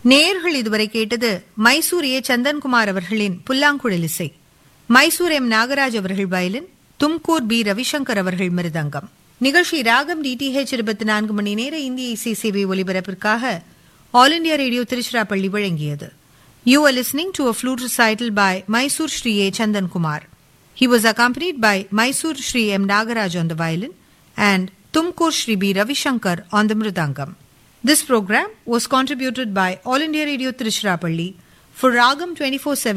நேயர்கள் இதுவரை கேட்டது மைசூர் ஏ சந்தன்குமார் அவர்களின் புல்லாங்குழல் இசை மைசூர் எம் நாகராஜ் அவர்கள் வயலின் தும்கூர் பி ரவிசங்கர் அவர்கள் மிருதங்கம் நிகழ்ச்சி ராகம் டிடிஹெச் இருபத்தி நான்கு மணி நேர இந்திய இசை சேவை ஒலிபரப்பிற்காக ஆல் இண்டியா ரேடியோ திருச்சிராப்பள்ளி வழங்கியது you are listening to a flute recital by Mysore Sri A Chandankumar He was accompanied by Mysore Sri M. Nagaraj on the violin and Tumkur Sri B. Ravishankar on the mridangam. This program was contributed by All India Radio Trishurapalli for Ragam 24-7